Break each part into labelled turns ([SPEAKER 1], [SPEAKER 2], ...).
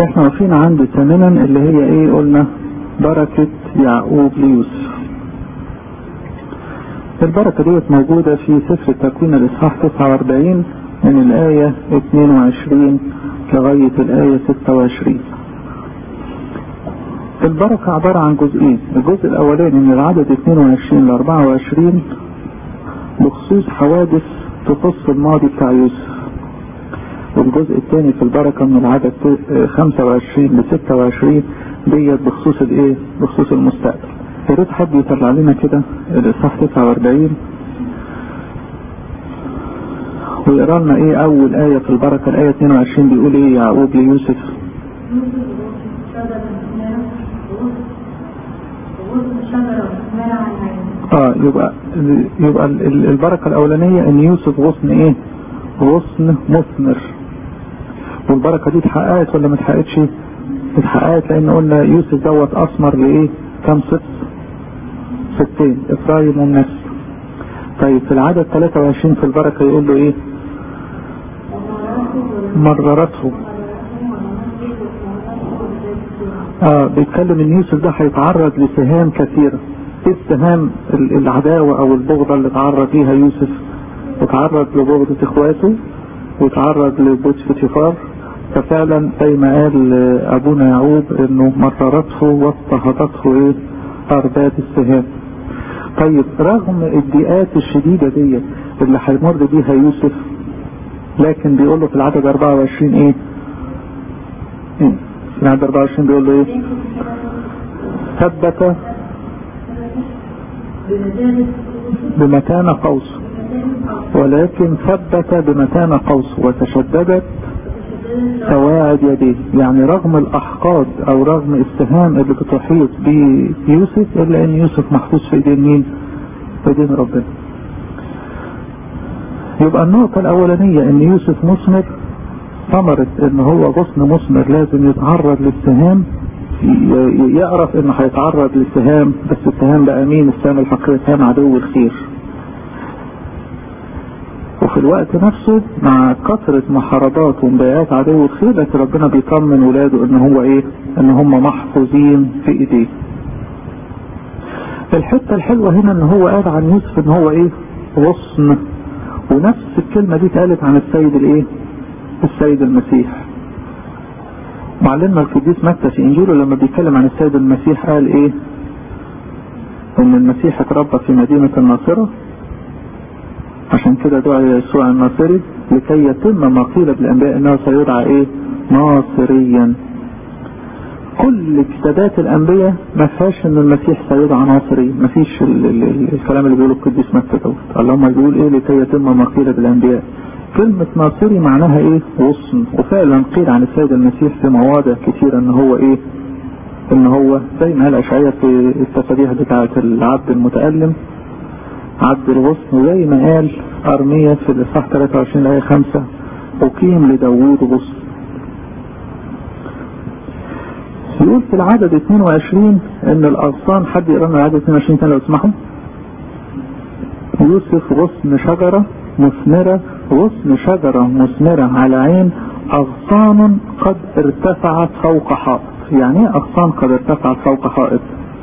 [SPEAKER 1] احنا واقفين عند ثامنا اللي هي ايه قلنا بركة يعقوب ليوسف البركة ديت موجودة في سفر التكوين الإصحاح 49 من الآية 22 لغاية الآية 26 البركة عبارة عن جزئين الجزء الأولاني من العدد 22 ل 24 بخصوص حوادث تخص الماضي بتاع يوسف والجزء الثاني في البركة من العدد 25 ل 26 ديت بخصوص الايه بخصوص المستقبل يا ريت حد يطلع لنا كده الاصحاح 49 ويقرا لنا ايه اول ايه في البركه الايه 22 بيقول ايه يعقوب ليوسف اه يبقى يبقى البركه الاولانيه ان يوسف غصن ايه غصن مثمر والبركه دي اتحققت ولا ما اتحققتش اتحققت لان قلنا يوسف دوت اثمر لايه كم ست ستين افرايم والنفس طيب في العدد 23 في البركة يقول له ايه مررته اه بيتكلم ان يوسف ده هيتعرض لسهام كثيرة ايه السهام العداوة او البغضة اللي تعرض ليها يوسف اتعرض لبغضة اخواته وتعرض لبوت فيتيفار ففعلا زي ما قال ابونا يعقوب انه مررته واضطهدته ايه ارباب السهام طيب رغم الضيقات الشديدة دي اللي هيمر بيها يوسف لكن بيقول له في العدد 24 ايه, إيه؟ في العدد 24 بيقول له ايه ثبت بمكان قوس ولكن ثبت بمكان قوس وتشددت سواعد يديه يعني رغم الأحقاد أو رغم السهام اللي بتحيط بيوسف إلا أن يوسف محفوظ في إيدين مين؟ في إيدين ربنا. يبقى النقطة الأولانية أن يوسف مثمر ثمرة أن هو غصن مثمر لازم يتعرض للسهام يعرف أنه هيتعرض للسهام بس السهام بقى مين؟ السهام الحقيقي سهام عدو الخير. وفي الوقت نفسه مع كثرة محاربات ومضايقات عدو الخير لكن ربنا بيطمن ولاده ان هو ايه ان هم محفوظين في ايديه الحتة الحلوة هنا ان هو قال عن يوسف ان هو ايه غصن ونفس الكلمة دي اتقالت عن السيد الايه السيد المسيح معلمنا القديس متى في انجيله لما بيتكلم عن السيد المسيح قال ايه ان المسيح اتربى في مدينة الناصرة عشان كده دعا يسوع الناصري لكي يتم ما قيل بالانبياء انه سيدعى ايه ناصريا كل كتابات الانبياء ما فيهاش ان المسيح سيدعى ناصري ما فيش ال ال ال الكلام اللي بيقوله القديس متى دوت اللهم بيقول ايه لكي يتم ما قيل بالانبياء كلمة ناصري معناها ايه غصن وفعلا قيل عن السيد المسيح في مواضع كثيرة ان هو ايه ان هو زي ما قال اشعياء في التفاريح بتاعة العبد المتألم عبد الغصن وزي ما قال أرمية في الإصحاح 23 الآية 5 أقيم لداوود غصن يقول في العدد 22 ان الاغصان حد يقرا لنا العدد 22 تاني لو تسمحوا يوسف غصن شجرة مثمرة غصن شجرة مثمرة على عين اغصان قد ارتفعت فوق حائط يعني ايه اغصان قد ارتفعت فوق حائط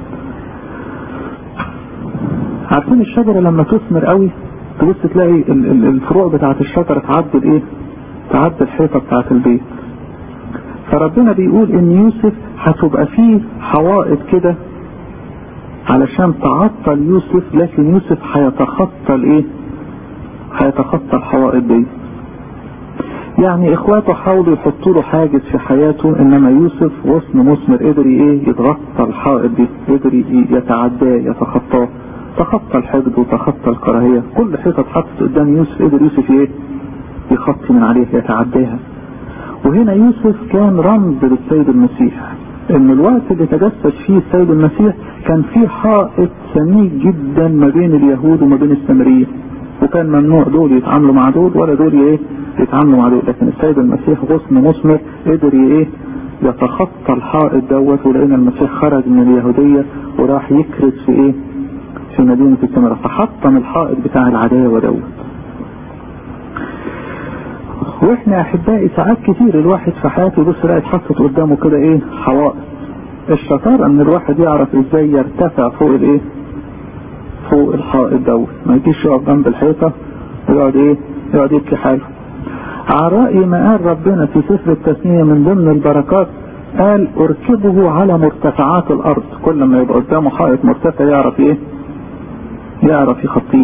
[SPEAKER 1] عارفين الشجرة لما تثمر قوي تبص تلاقي الفروع بتاعت الشجرة تعدي الايه تعدي الحيطة بتاعت البيت فربنا بيقول ان يوسف هتبقى فيه حوائط كده علشان تعطل يوسف لكن يوسف هيتخطى الايه هيتخطى الحوائط دي يعني اخواته حاولوا يحطوا له حاجز في حياته انما يوسف غصن مثمر قدر ايه يتغطى الحائط دي قدر يتعداه يتخطاه تخطى الحقد وتخطى الكراهية كل حيطة اتحطت قدام يوسف قدر يوسف ايه يخطي من عليها يتعداها وهنا يوسف كان رمز للسيد المسيح ان الوقت اللي تجسد فيه السيد المسيح كان في حائط سميك جدا ما بين اليهود وما بين السامريين وكان ممنوع دول يتعاملوا مع دول ولا دول ايه يتعاملوا مع دول لكن السيد المسيح غصن مثمر قدر ايه يتخطى الحائط دوت ولقينا المسيح خرج من اليهودية وراح يكرز في ايه في مدينة السامرة فحطم الحائط بتاع العداوة دوت واحنا احبائي ساعات كتير الواحد في حياته يبص يلاقي اتحطت قدامه كده ايه حوائط الشطارة ان الواحد يعرف ازاي يرتفع فوق الايه فوق الحائط دوت ما يجيش يقف جنب الحيطة ويقعد ايه يقعد يبكي حاله على رأي ما قال ربنا في سفر التثنية من ضمن البركات قال اركبه على مرتفعات الارض كل ما يبقى قدامه حائط مرتفع يعرف ايه يعرف يخطيه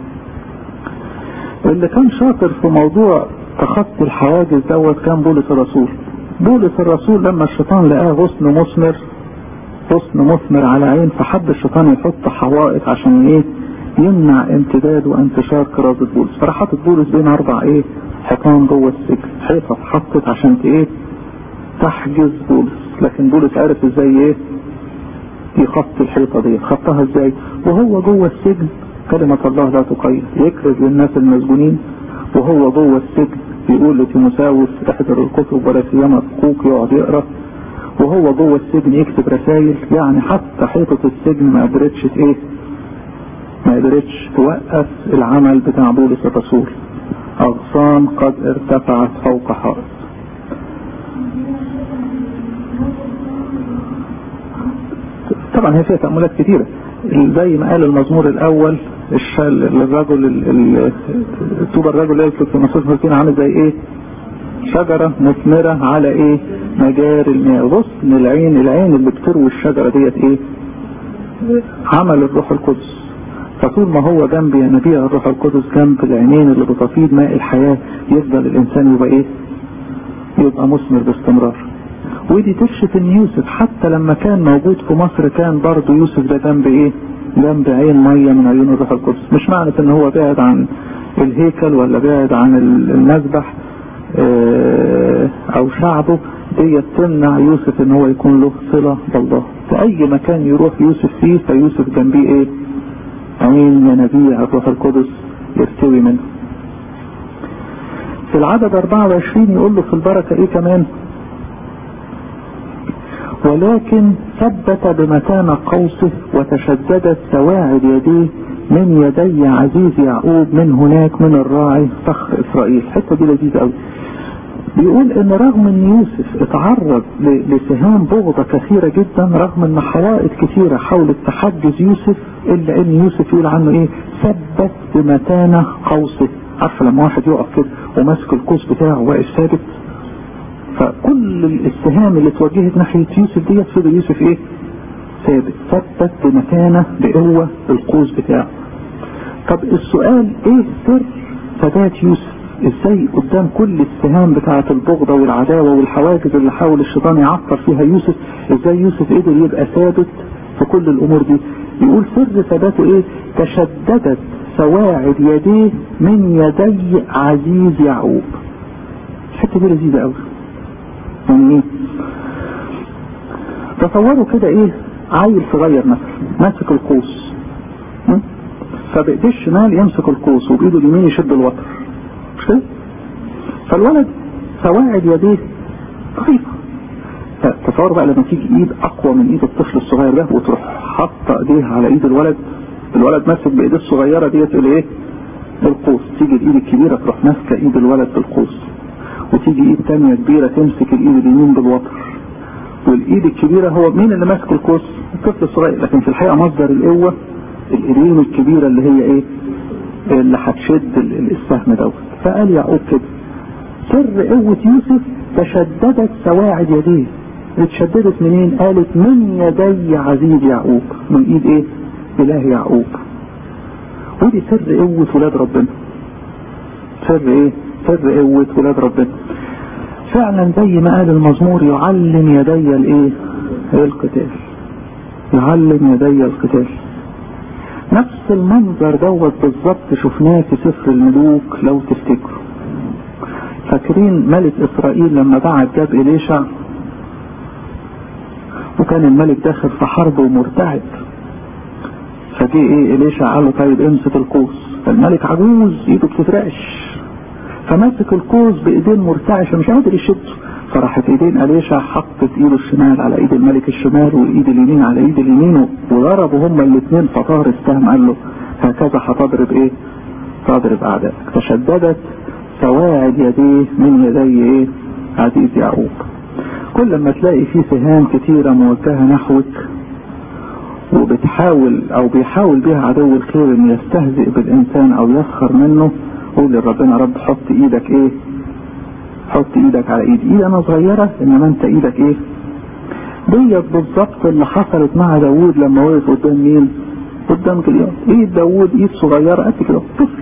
[SPEAKER 1] اللي كان شاطر في موضوع تخطي الحواجز دوت كان بولس الرسول بولس الرسول لما الشيطان لقاه غصن مثمر غصن مثمر على عين فحب الشيطان يحط حوائط عشان ايه يمنع امتداد وانتشار كرازة بولس فراح حاطط بولس بين اربع ايه حيطان جوه السجن حيطة اتحطت عشان ايه تحجز بولس لكن بولس عرف ازاي ايه يخطي الحيطة دي خطها ازاي وهو جوه السجن كلمة الله لا تقيد يكرز للناس المسجونين وهو جوه السجن بيقول لتيموساوس احضر الكتب ولا سيما اخوك يقعد يقرا وهو جوه السجن يكتب رسائل يعني حتى حيطة السجن ما قدرتش ايه ما قدرتش توقف العمل بتاع بولس الرسول اغصان قد ارتفعت فوق حائط طبعا هي فيها تأملات كثيرة زي ما قال المزمور الاول الرجل طوب الرجل لا يسلك في مصر فلسطين عامل زي ايه شجرة مثمرة على ايه مجاري الماء غصن العين العين اللي بتروي الشجرة ديت ايه عمل الروح القدس فطول ما هو جنب ينابيع الروح القدس جنب العينين اللي بتفيض ماء الحياة يفضل الانسان يبقى ايه يبقى مثمر باستمرار ودي تكشف ان يوسف حتى لما كان موجود في مصر كان برضه يوسف ده جنب ايه جنب عين مية من عيون الروح القدس مش معنى ان هو بعد عن الهيكل ولا بعد عن المذبح اه او شعبه دي تمنع يوسف ان هو يكون له صلة بالله في اي مكان يروح يوسف فيه فيوسف جنبيه ايه عين ينابيع الروح القدس يرتوي منه في العدد 24 يقول له في البركة ايه كمان ولكن ثبت بمكان قوسه وتشددت سواعد يديه من يدي عزيز يعقوب من هناك من الراعي فخر اسرائيل الحته دي لذيذه قوي بيقول ان رغم ان يوسف اتعرض لسهام بغضة كثيرة جدا رغم ان حوائط كثيرة حاولت تحجز يوسف الا ان يوسف يقول عنه ايه ثبت بمتانة قوسه عارفه لما واحد يقف كده وماسك القوس بتاعه واقف ثابت فكل السهام اللي اتوجهت ناحية يوسف ديت فضل يوسف ايه ثابت ثبت بمكانة بقوة القوس بتاعه طب السؤال ايه سر ثبات يوسف ازاي قدام كل السهام بتاعة البغضة والعداوة والحواجز اللي حاول الشيطان يعطر فيها يوسف ازاي يوسف قدر يبقى ثابت في كل الامور دي يقول سر ثباته ايه تشددت سواعد يديه من يدي عزيز يعقوب الحته دي لذيذه قوي يعني ايه تصوروا كده ايه عيل صغير مثلا ماسك القوس فبايديه الشمال يمسك القوس وبايده اليمين يشد الوتر مش كده فالولد سواعد يديه ضعيفه تصور بقى لما تيجي ايد اقوى من ايد الطفل الصغير ده وتروح حاطه ايديها على ايد الولد الولد ماسك بايديه الصغيره ديت الايه القوس تيجي الايد الكبيره تروح ماسكه ايد الولد بالقوس وتيجي ايد تانية كبيرة تمسك الايد اليمين بالوتر والايد الكبيرة هو مين اللي ماسك القوس الطفل الصغير لكن في الحقيقة مصدر القوة الايدين الكبيرة اللي هي ايه اللي هتشد السهم دوت فقال يعقوب كده سر قوة يوسف تشددت سواعد يديه اتشددت منين قالت من يدي عزيز يعقوب من ايد ايه اله يعقوب ودي سر قوة ولاد ربنا سر ايه سر قوة ولاد ربنا فعلا زي ما قال المزمور يعلم يدي الايه القتال يعلم يدي القتال نفس المنظر دوت بالظبط شفناه في سفر الملوك لو تفتكروا فاكرين ملك اسرائيل لما بعت جاب اليشع وكان الملك داخل في حرب ومرتعد فجه ايه اليشع قال له طيب امسك القوس فالملك عجوز ايده بتترعش فماسك القوس بايدين مرتعشه مش قادر يشده فراحت ايدين اليشع حطت ايده الشمال على ايد الملك الشمال والايد اليمين على ايد اليمين وضربوا هما الاثنين فطار السهم قال له هكذا هتضرب ايه تضرب اعدائك تشددت سواعد يديه من يدي ايه عزيز يعقوب كل ما تلاقي في سهام كتيرة موجهة نحوك وبتحاول او بيحاول بها عدو الخير ان يستهزئ بالانسان او يسخر منه قول لربنا رب حط ايدك ايه حط ايدك على ايدي ايد انا صغيرة انما انت ايدك ايه ديت بالظبط اللي حصلت مع داوود لما وقف قدام مين قدام جليات ايد داوود ايد صغيرة قد كده طفل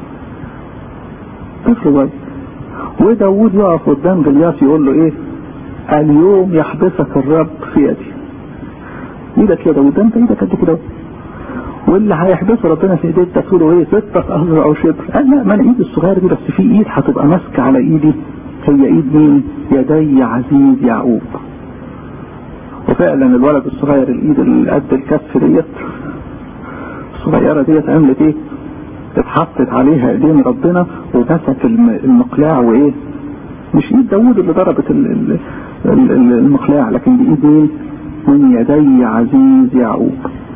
[SPEAKER 1] طفل صغير وداوود يقف قدام جليات يقول له ايه اليوم يحبسك الرب في يدي ايدك يا داوود انت ايدك قد كده واللي هيحبسه ربنا في ايديك تقول ايه ستة اهل او شبر قال لا ما انا ايدي الصغيره دي بس في ايد هتبقى ماسكه على ايدي هي ايد مين يدي عزيز يعقوب وفعلا الولد الصغير الايد اللي قد الكف ديت الصغيره ديت عملت ايه اتحطت عليها ايدين ربنا ومسك المقلاع وايه مش ايد داوود اللي ضربت المقلاع لكن دي ايد مين من يدي عزيز يعقوب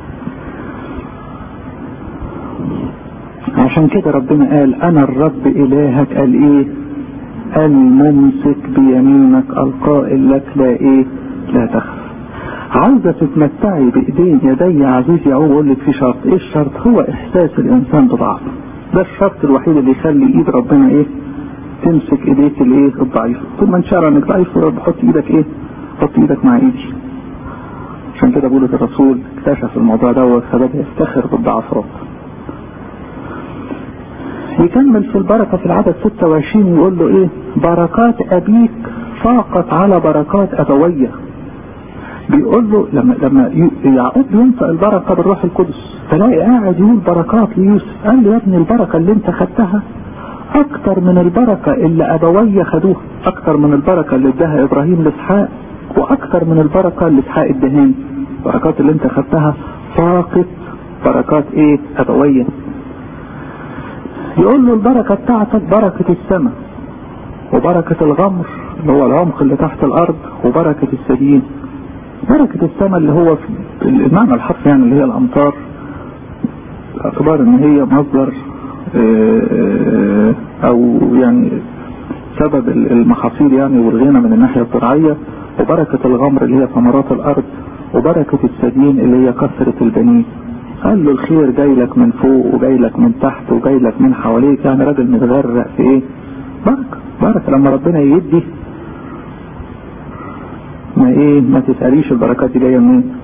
[SPEAKER 1] عشان كده ربنا قال انا الرب الهك قال ايه الممسك بيمينك القائل لك لا ايه لا تخف عاوزة تتمتعي بايدين يدي عزيز يعقوب اقول لك في شرط ايه الشرط هو احساس الانسان بضعفه ده الشرط الوحيد اللي يخلي ايد ربنا ايه تمسك ايديك الايه الضعيفه طول ما انت شعر انك ضعيف ورب حط ايدك ايه حط ايدك مع ايدي عشان كده بولس الرسول اكتشف الموضوع ده فبدا يفتخر بالضعفات يكمل في البركة في العدد 26 يقول له ايه بركات ابيك فاقت على بركات ابويه بيقول له لما لما يعقوب ينطق البركة بالروح القدس فلاقي قاعد يقول بركات ليوسف قال له يا ابني البركة اللي انت خدتها اكتر من البركة اللي ابوية خدوها اكتر من البركة اللي اداها ابراهيم لاسحاق واكتر من البركة اللي اسحاق ادهاني البركات اللي انت خدتها فاقت بركات ايه ابوية يقول له البركة بتاعتك بركة السماء وبركة الغمر اللي هو العمق اللي تحت الارض وبركة السدين بركة السماء اللي هو في المعنى الحرفي يعني اللي هي الامطار باعتبار ان هي مصدر او يعني سبب المحاصيل يعني والغنى من الناحية الزراعية وبركة الغمر اللي هي ثمرات الارض وبركة السدين اللي هي كثرة البنين قال له الخير جاي لك من فوق وجاي لك من تحت وجاي لك من حواليك يعني راجل متغرق في ايه بركة بركة لما ربنا يدي ما ايه ما تسأليش البركات دي جاية منين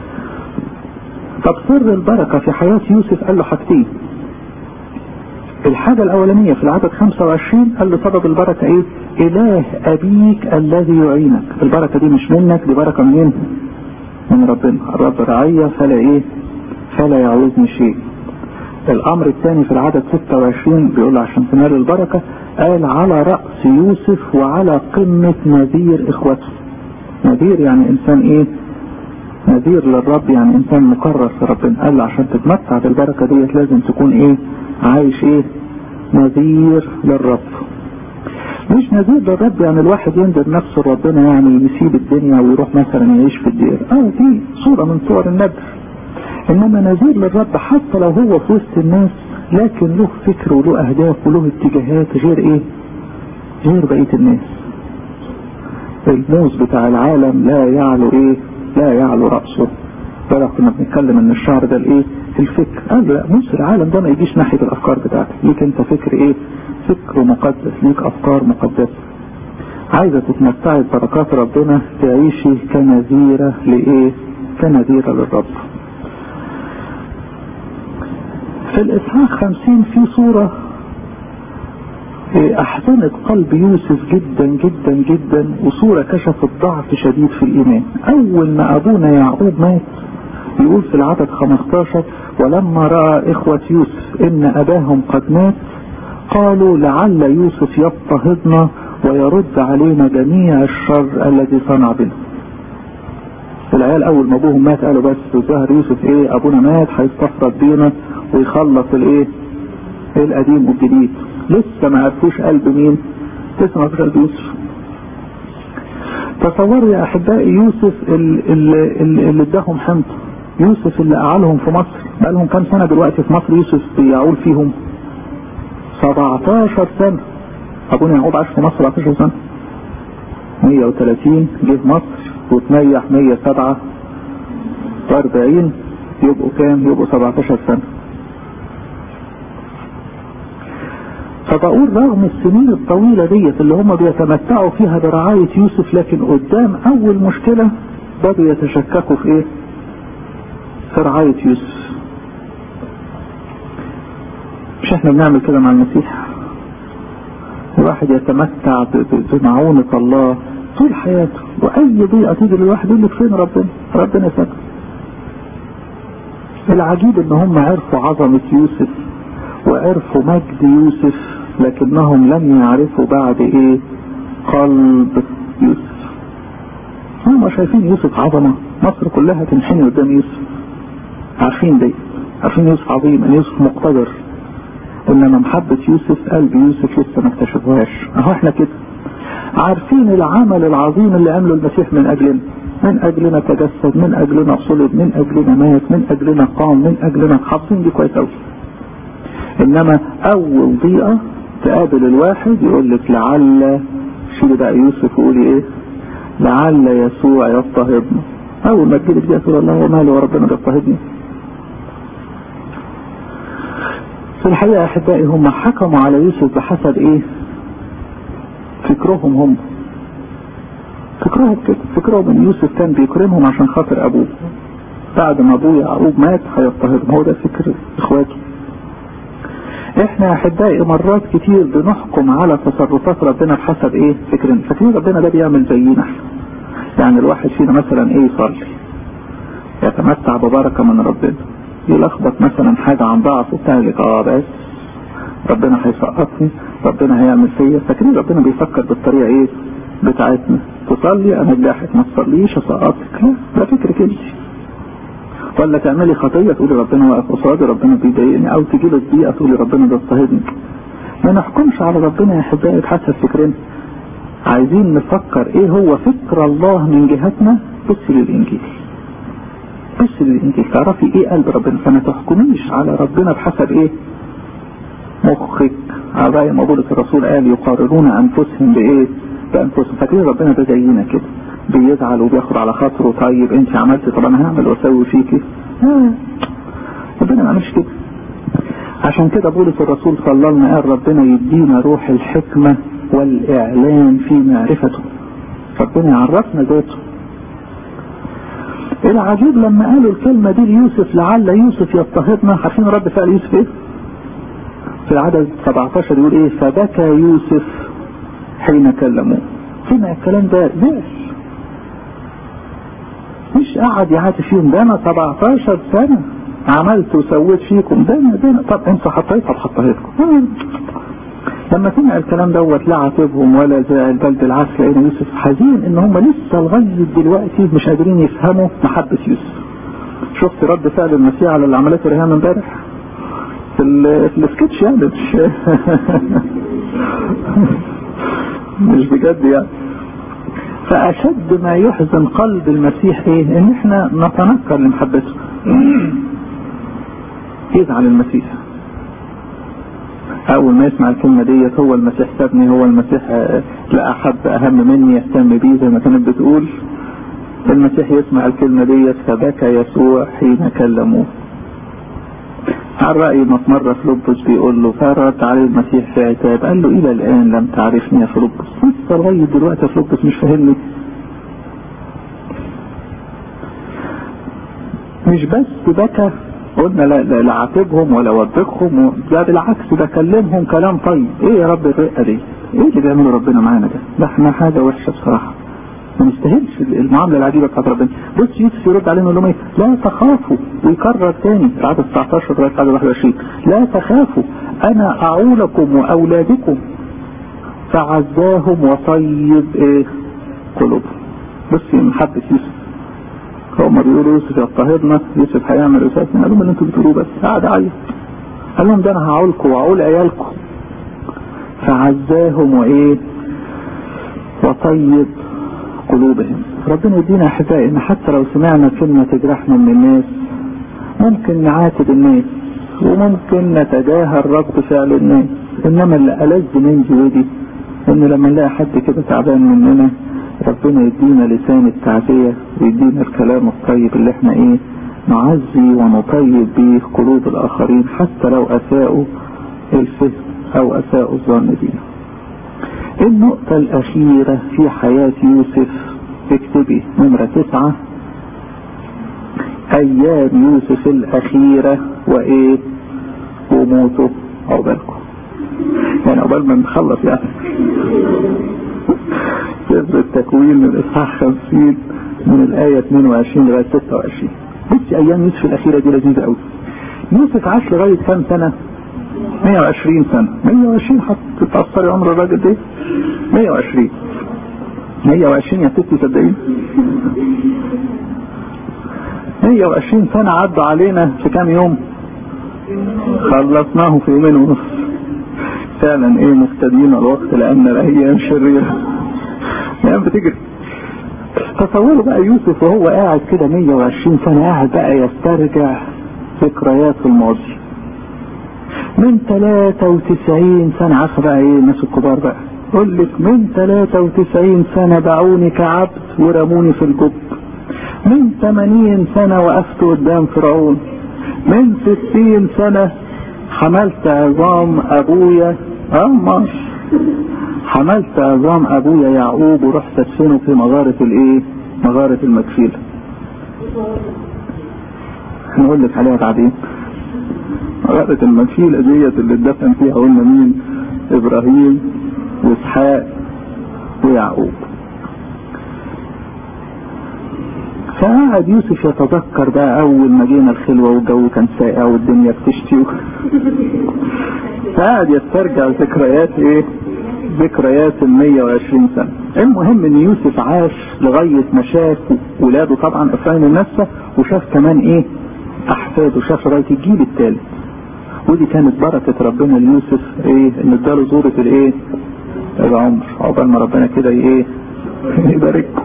[SPEAKER 1] طب سر البركة في حياة يوسف قال له حاجتين الحاجة الأولانية في العدد 25 قال له سبب البركة إيه؟ إله أبيك الذي يعينك البركة دي مش منك دي بركة منين؟ من ربنا الرب رعية فلا إيه؟ فلا يعوزني شيء الأمر الثاني في العدد 26 بيقول عشان تنال البركة قال على رأس يوسف وعلى قمة نذير إخوته نذير يعني إنسان إيه؟ نذير للرب يعني إنسان مقرر في ربنا قال له عشان تتمتع بالبركة ديت لازم تكون إيه؟ عايش ايه نذير للرب مش نذير للرب يعني الواحد ينذر نفسه لربنا يعني يسيب الدنيا ويروح مثلا يعيش في الدير اه دي صورة من صور النذر انما نذير للرب حتى لو هو في وسط الناس لكن له فكر وله اهداف وله اتجاهات غير ايه غير بقية الناس الموز بتاع العالم لا يعلو ايه لا يعلو رأسه بقى كنا بنتكلم ان الشعر ده الايه الفكر قال لا موسى العالم ده ما يجيش ناحية الافكار بتاعتك ليك انت فكر ايه فكر مقدس ليك افكار مقدسة عايزة تتمتعي ببركات ربنا تعيشي كنذيرة لايه كنذيرة للرب في الاصحاح خمسين في صورة احزنت قلب يوسف جدا جدا جدا وصورة كشفت ضعف شديد في الايمان اول ما ابونا يعقوب مات يقول في العدد 15 ولما رأى إخوة يوسف إن أباهم قد مات قالوا لعل يوسف يضطهدنا ويرد علينا جميع الشر الذي صنع بنا العيال أول ما أبوهم مات قالوا بس ظهر يوسف إيه أبونا مات هيستفرد بينا ويخلص الإيه القديم والجديد لسه ما عرفوش قلب مين لسه ما عرفوش قلب يوسف تصوروا يا أحبائي يوسف اللي, اللي اداهم حنطة يوسف اللي قعلهم في مصر بقى لهم كام سنة دلوقتي في مصر يوسف بيعول فيهم 17 سنة ابونا يعقوب عاش في مصر 14 سنة 130 جه مصر وتنيح 147 يبقوا كام يبقوا 17 سنة فبقول رغم السنين الطويلة ديت اللي هم بيتمتعوا فيها برعاية يوسف لكن قدام اول مشكلة بدوا يتشككوا في ايه في رعاية يوسف مش احنا بنعمل كده مع المسيح الواحد يتمتع بمعونة الله طول حياته واي ضيقة تيجي للواحد يقول لك فين ربنا ربنا سكت العجيب ان هم عرفوا عظمة يوسف وعرفوا مجد يوسف لكنهم لم يعرفوا بعد ايه قلب يوسف هم شايفين يوسف عظمة مصر كلها تنحني قدام يوسف عارفين دي عارفين يوسف عظيم ان يوسف مقتدر انما محبة يوسف قلب يوسف لسه ما اكتشفوهاش اهو احنا كده عارفين العمل العظيم اللي عمله المسيح من اجلنا من اجلنا تجسد من اجلنا صلب من اجلنا مات من اجلنا قام من اجلنا حافظين دي كويس قوي انما اول ضيقة تقابل الواحد يقول لك لعل شيل بقى يوسف وقولي ايه لعل يسوع يضطهدنا اول ما تجيلك دي تقول الله ماله وربنا بيضطهدني في الحقيقة احبائي هم حكموا على يوسف بحسب ايه فكرهم هم فكرهم كده فكرهم ان يوسف كان بيكرمهم عشان خاطر ابوه بعد ما ابوه يعقوب مات هيضطهدهم هو ده فكر اخواته احنا يا احبائي مرات كتير بنحكم على تصرفات ربنا بحسب ايه فكرنا فاكرين ربنا ده بيعمل زينا احنا يعني الواحد فينا مثلا ايه يصلي يتمتع ببركة من ربنا يلخبط مثلا حاجة عن ضعف وبتاع لك اه بس ربنا هيسقطني ربنا هيعمل فيا فاكرين ربنا بيفكر بالطريقة ايه بتاعتنا تصلي انجحك ما تصليش اسقطك لا ده فكر كده ولا تعملي خطية تقولي ربنا واقف قصادي ربنا بيضايقني او تجي لك ضيقة تقولي ربنا بيضطهدني ما نحكمش على ربنا يا احبائي بحسب فكرنا عايزين نفكر ايه هو فكر الله من جهتنا بصي للانجيل بصي للانجيل تعرفي ايه قلب ربنا فما تحكميش على ربنا بحسب ايه مخك على رأي ما بولس الرسول قال يقارنون انفسهم بايه بانفسهم فاكرين ربنا ده زينا كده بيزعل وبياخد على خاطره طيب انت عملت طب انا هعمل واسوي فيكي آه. ربنا ما عملش كده عشان كده بولس الرسول صلى لنا قال ربنا يدينا روح الحكمة والاعلان في معرفته ربنا يعرفنا ذاته العجيب لما قالوا الكلمة دي ليوسف لعل يوسف يضطهدنا عارفين رد فعل يوسف ايه في العدد 17 يقول ايه فبكى يوسف حين كلموه سمع الكلام ده زعل مش قعد يعاتي فيهم ده انا 17 سنة عملت وسويت فيكم ده انا ده أنا. طب انتوا حطيت طب حطيتكم لما سمع الكلام دوت لا عاتبهم ولا زعل بل بالعكس لقينا يوسف حزين ان هم لسه لغايه دلوقتي مش قادرين يفهموا محبه يوسف شفت رد فعل المسيح على اللي عملته ريهام امبارح في في السكتش يعني مش مش بجد يعني فأشد ما يحزن قلب المسيح ايه ان احنا نتنكر لمحبته يزعل المسيح اول ما يسمع الكلمة ديت هو المسيح سابني هو المسيح لا احد اهم مني يهتم بيه زي ما كانت بتقول المسيح يسمع الكلمة ديت فبكى يسوع حين كلموه عن رأي ما في مرة فلوبس بيقول له فرد عليه المسيح في عتاب قال له إلى الآن لم تعرفني يا فلوبس لسه لغاية دلوقتي يا فلوبس مش فاهمني مش بس بكى قلنا لا لا, لا عاتبهم ولا وبخهم ده بالعكس ده كلمهم كلام طيب ايه يا رب الرقه دي؟ ايه اللي بيعمله ربنا معانا ده؟ ده احنا حاجه وحشه بصراحه ما نستاهلش المعامله العجيبه بتاعت ربنا بص يوسف يرد عليهم يقول لهم ايه لا تخافوا ويكرر تاني العدد 19 لغايه العدد 21 لا تخافوا انا اعولكم واولادكم فعزاهم وطيب ايه قلوبهم بص محبه يوسف هم بيقولوا يوسف يضطهدنا يوسف هيعمل وساسنا قال لهم اللي انتوا بتقولوه بس قاعد عيط قال لهم ده انا هعولكم واعول عيالكم فعزاهم وايه وطيب قلوبهم ربنا يدينا احبائي ان حتى لو سمعنا كلمة تجرحنا من الناس ممكن نعاتب الناس وممكن نتجاهل رد فعل الناس انما اللي ألذ من جودي ان لما نلاقي حد كده تعبان مننا ربنا يدينا لسان التعزية ويدينا الكلام الطيب اللي احنا ايه نعزي ونطيب به قلوب الاخرين حتى لو اساءوا الفهم او اساءوا الظن بينا النقطة الاخيرة في حياة يوسف اكتبي نمرة تسعة ايام يوسف الاخيرة وايه وموته عقبالكم يعني عقبال ما نخلص يعني سفر التكوين من اصحاح 50 من الاية 22 لغاية 26 بصي ايام يوسف الاخيرة دي لذيذة قوي يوسف عاش لغاية كام سنة 120 سنة 120 هتتأثري عمر الراجل ده 120 120 يا ستي صدقين 120 سنة عدوا علينا في كام يوم خلصناه في يومين ونص فعلا ايه مفتدين الوقت لان الايام شريرة الايام بتجري تصوروا بقى يوسف وهو قاعد كده 120 سنة قاعد بقى يسترجع ذكريات الماضي من 93 سنة عارفة بقى ايه الناس الكبار بقى يقول لك من 93 سنة باعوني كعبد ورموني في الجب من 80 سنة وقفت قدام فرعون من 60 سنة حملت عظام ابويا اه ماشي حملت عظام ابويا يعقوب ورحت ادفنه في مغارة الايه مغارة المكفيلة هنقول لك عليها بعدين مغارة المكفيلة ديت اللي اتدفن فيها قلنا مين ابراهيم واسحاق ويعقوب فقعد يوسف يتذكر بقى اول ما جينا الخلوة والجو كان ساقع والدنيا بتشتي فقعد يسترجع ذكريات ايه ذكريات ال 120 سنة المهم ان يوسف عاش لغاية ما شاف ولاده طبعا افرايم النفسة وشاف كمان ايه احفاده شاف لغاية الجيل الثالث ودي كانت بركة ربنا ليوسف ايه ان اداله زورة الايه العمر عقبال ما ربنا كده ايه يبارككم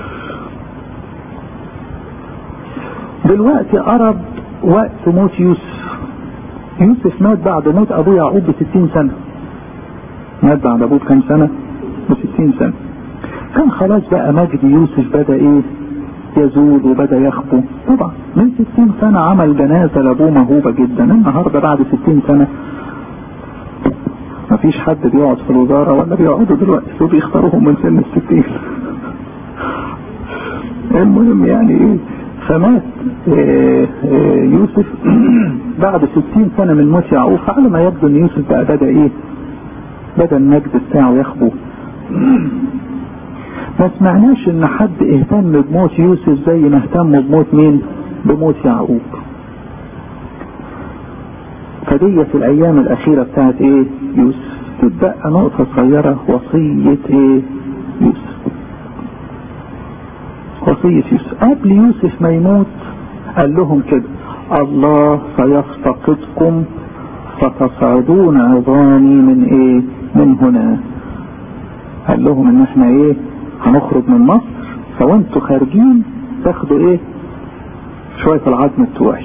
[SPEAKER 1] دلوقتي قرب وقت موت يوسف يوسف مات بعد موت ابوه يعقوب ب 60 سنة مات بعد ابوه بكام سنة ب 60 سنة كان خلاص بقى مجد يوسف بدأ ايه يزول وبدأ يخبو طبعا من 60 سنة عمل جنازة لابوه موهوبة جدا النهاردة بعد 60 سنة مفيش حد بيقعد في الوزارة ولا بيقعدوا دلوقتي وبيختاروهم من سن الستين المهم يعني ايه فمات يوسف بعد 60 سنة من موت يعقوب فعلى ما يبدو ان يوسف بقى بدأ ايه بدأ المجد بتاعه يخبو ما سمعناش ان حد اهتم بموت يوسف زي ما اهتموا بموت مين بموت يعقوب فدي في الايام الاخيرة بتاعت ايه يوسف تبقى نقطة صغيرة وصية ايه يوسف وصية يوسف قبل يوسف ما يموت قال لهم كده الله سيفتقدكم فتصعدون عظامي من ايه من هنا قال لهم ان احنا ايه هنخرج من مصر فوانتوا خارجين تاخدوا ايه شوية العظم بتوعي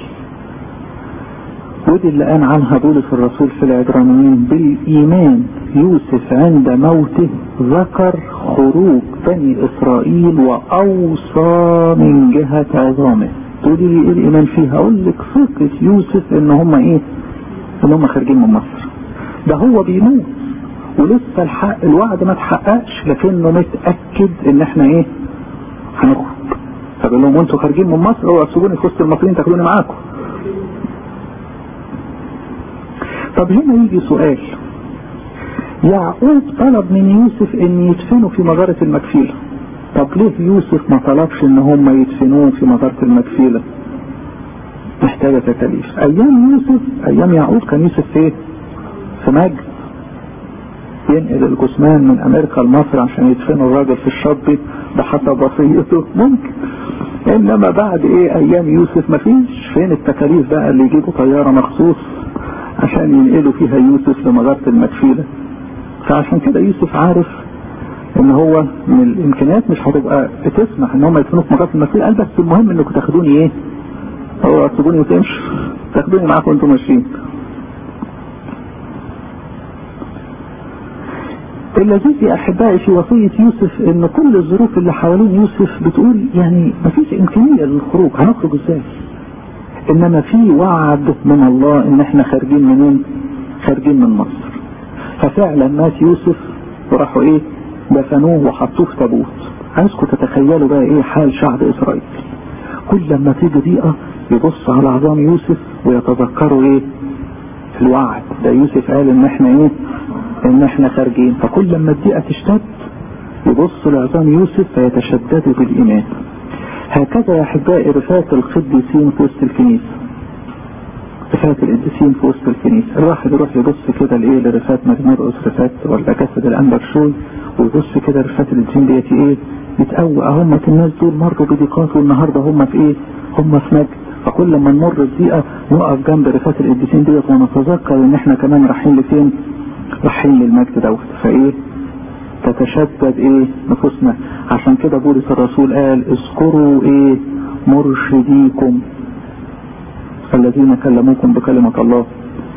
[SPEAKER 1] ودي اللي قال عنها بولس الرسول في العبرانيين بالايمان يوسف عند موته ذكر خروج بني اسرائيل واوصى من جهة عظامه تقولي لي ايه الايمان فيها اقول لك ثقة يوسف ان هم ايه ان هم خارجين من مصر ده هو بيموت ولسه الحق الوعد ما اتحققش لكنه متأكد ان احنا ايه هنخرج فبيقول لهم وانتوا خارجين من مصر اوعوا تسيبوني في وسط المصريين تاخدوني معاكم طب هنا يجي سؤال يعقوب طلب من يوسف ان يدفنوا في مغارة المكفيلة طب ليه يوسف ما طلبش ان هم يدفنوه في مغارة المكفيلة محتاجة تكاليف ايام يوسف ايام يعقوب كان يوسف في في مجد ينقل الجثمان من امريكا لمصر عشان يدفنوا الراجل في الشط بحسب وصيته ممكن انما بعد ايه ايام يوسف مفيش فين التكاليف بقى اللي يجيبوا طيارة مخصوص عشان ينقلوا فيها يوسف لمغارة المكفيلة فعشان كده يوسف عارف ان هو من الامكانيات مش هتبقى بتسمح ان هم يدفنوا في مغارة المكفيلة قال بس المهم انكم تاخدوني ايه هو تسيبوني وتمشوا تاخدوني معاكم وانتم ماشيين اللذيذ يا احبائي في وصية يوسف ان كل الظروف اللي حوالين يوسف بتقول يعني مفيش امكانية للخروج هنخرج ازاي انما في وعد من الله ان احنا خارجين منين خارجين من مصر ففعلا مات يوسف وراحوا ايه دفنوه وحطوه في تابوت عايزكم تتخيلوا بقى ايه حال شعب اسرائيل كل لما تيجي ضيقه يبص على عظام يوسف ويتذكروا ايه الوعد ده يوسف قال ان احنا ايه ان احنا خارجين فكل لما الضيقه تشتد يبص لعظام يوسف فيتشددوا بالايمان هكذا يا احبائي رفات القديسين في وسط الكنيسه رفات القديسين في وسط الكنيسه الواحد يروح يبص كده لايه لرفات مرمرقس رفات ولا جسد الانبر شوي ويبص كده رفات القديسين ديت ايه يتقوى هم الناس دول مروا بضيقات والنهارده هم في ايه هم في مجد فكل ما نمر الضيقه نقف جنب رفات القديسين ديت ونتذكر ان احنا كمان رايحين لفين رايحين للمجد دوت فايه تتشدد ايه نفوسنا عشان كده بولس الرسول قال اذكروا ايه مرشديكم الذين كلموكم بكلمة الله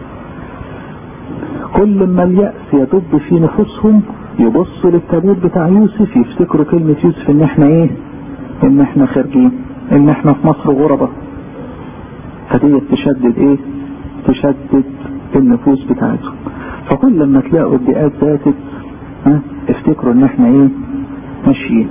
[SPEAKER 1] كل ما اليأس يدب في نفوسهم يبصوا للتابوت بتاع يوسف يفتكروا كلمة يوسف ان احنا ايه ان احنا خارجين ان احنا في مصر غربة فدي تشدد ايه تشدد النفوس بتاعتهم فكل لما تلاقوا الضيقات ذاتت ها افتكروا ان احنا ايه ماشيين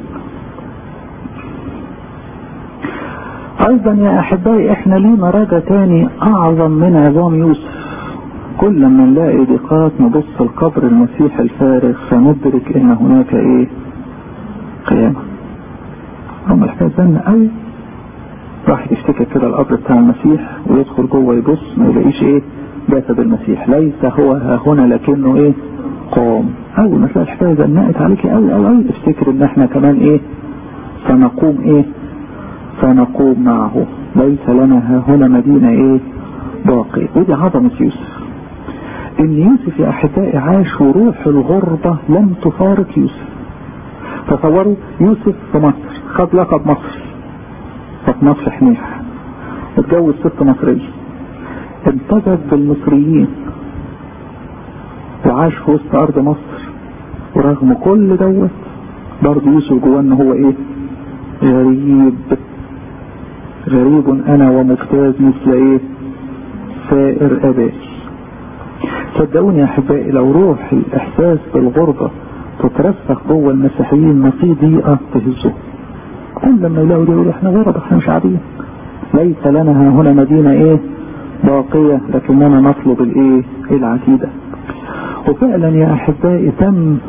[SPEAKER 1] ايضا يا احبائي احنا لينا رجا تاني اعظم من عظام يوسف كل ما نلاقي ضيقات نبص القبر المسيح الفارغ فندرك ان هناك ايه قيامة هم الحكاية زن قوي راح يفتكر كده القبر بتاع المسيح ويدخل جوه يبص ما يلاقيش ايه جسد المسيح ليس هو ها هنا لكنه ايه قام اول ما تلاقي الحكايه زنقت عليك قوي قوي قوي افتكر ان احنا كمان ايه سنقوم ايه سنقوم معه ليس لنا ها هنا مدينه ايه باقي ودي عظمه يوسف ان يوسف يا احبائي عاش وروح الغربه لم تفارق يوسف تصوروا يوسف في مصر خد لقب مصر ففي مصر حنيح اتجوز ست مصريه امتزج بالمصريين وعاش في وسط ارض مصر ورغم كل دوت برضه يوسف جواه ان هو ايه غريب غريب انا ومجتاز مثل ايه سائر ابائي صدقوني يا احبائي لو روح الاحساس بالغربة تترسخ جوه المسيحيين ما في ضيقة تهزهم كل لما يلاقوا ده يقولوا احنا غربة احنا مش عاديين ليس لنا ها هنا مدينة ايه باقية لكننا نطلب الايه العتيدة وفعلا يا احبائي تم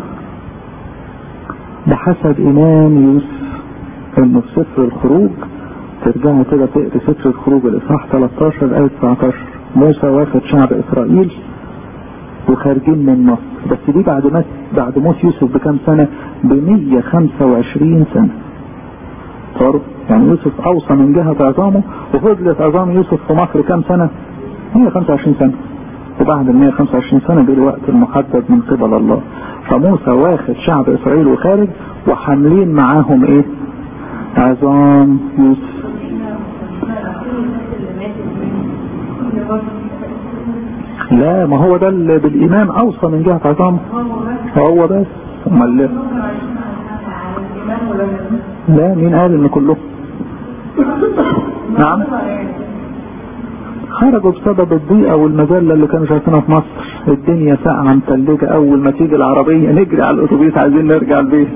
[SPEAKER 1] بحسب ايمان يوسف انه في سفر الخروج ترجعوا كده تقري سفر الخروج الاصحاح 13 ايه 19 موسى واخد شعب اسرائيل وخارجين من مصر بس دي بعد ما بعد موت يوسف بكام سنه ب 125 سنه صاروا يعني يوسف اوصى من جهه عظامه وفضلت عظام يوسف في مصر كام سنه 125 سنه وبعد ال 125 سنه جه الوقت المحدد من قبل الله فموسى واخد شعب اسرائيل وخارج وحاملين معاهم ايه عظام يوسف لا ما هو ده اللي بالايمان اوصى من جهه عظامه هو بس امال لا مين قال ان كلهم نعم خرجوا بسبب الضيقه والمذله اللي كانوا شايفينها في مصر الدنيا ساقعه متلجه اول ما تيجي العربيه نجري على الاتوبيس عايزين نرجع البيت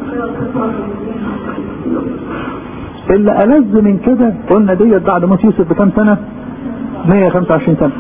[SPEAKER 1] اللي ألذ من كده قلنا ديت بعد موت يوسف بكام سنه 125 سنه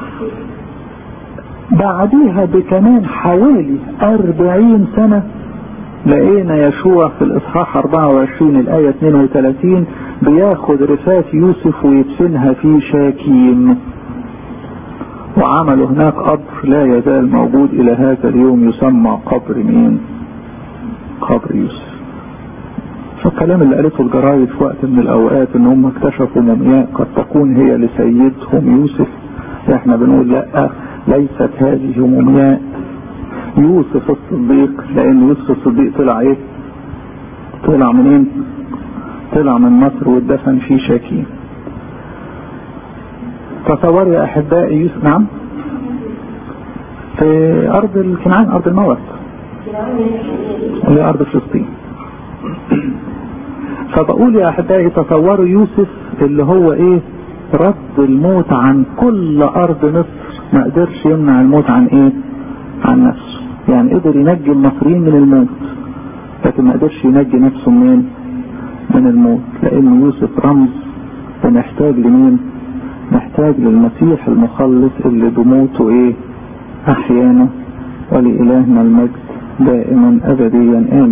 [SPEAKER 1] بعديها بكمان حوالي 40 سنه لقينا يشوع في الاصحاح 24 الايه 32 بياخد رفات يوسف ويدفنها في شاكيم وعملوا هناك قبر لا يزال موجود الى هذا اليوم يسمى قبر مين قبر يوسف فالكلام اللي قالته الجرايد في وقت من الاوقات ان هم اكتشفوا مومياء قد تكون هي لسيدهم يوسف احنا بنقول لا ليست هذه مومياء يوسف الصديق لان يوسف الصديق طلع ايه طلع منين طلع من مصر واتدفن في شاكين تصور يا احبائي يوسف نعم في ارض الكنعان ارض الموت اللي هي ارض فلسطين فبقول يا احبائي تصوروا يوسف اللي هو ايه رد الموت عن كل ارض مصر ما قدرش يمنع الموت عن ايه عن نفسه يعني قدر ينجي المصريين من الموت لكن ما قدرش ينجي نفسه منين من الموت لان يوسف رمز ونحتاج لمين نحتاج للمسيح المخلص اللي بموته ايه احيانا ولإلهنا المجد دائما ابديا امين